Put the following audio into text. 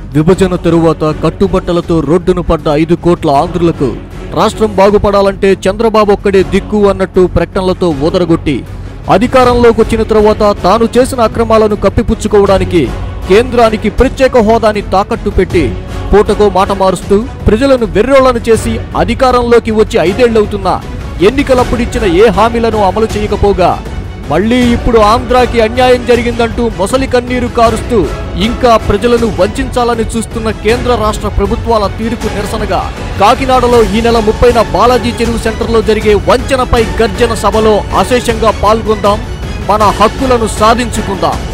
విభజన తరువాత కట్టుబట్టలతో రోడ్డును పడ్డ ఐదు కోట్ల ఆంధ్రులకు రాష్ట్రం బాగుపడాలంటే చంద్రబాబు ఒక్కడే దిక్కు అన్నట్టు ప్రకటనలతో ఊదరగొట్టి అధికారంలోకి వచ్చిన తరువాత తాను చేసిన అక్రమాలను కప్పిపుచ్చుకోవడానికి కేంద్రానికి ప్రత్యేక హోదాని తాకట్టు పెట్టి పూటకో మాట మారుస్తూ ప్రజలను వెర్రోళ్లను చేసి అధికారంలోకి వచ్చి ఐదేళ్లవుతున్నా ఎన్నికలప్పుడిచ్చిన ఏ హామీలను అమలు చేయకపోగా మళ్ళీ ఇప్పుడు ఆంధ్రాకి అన్యాయం జరిగిందంటూ మొసలి కన్నీరు కారుస్తూ ఇంకా ప్రజలను వంచాలని చూస్తున్న కేంద్ర రాష్ట్ర ప్రభుత్వాల తీరుకు నిరసనగా కాకినాడలో ఈ నెల ముప్పైన బాలాజీ చెరువు సెంటర్లో జరిగే వంచనపై గర్జన సభలో అశేషంగా పాల్గొందాం మన హక్కులను సాధించుకుందాం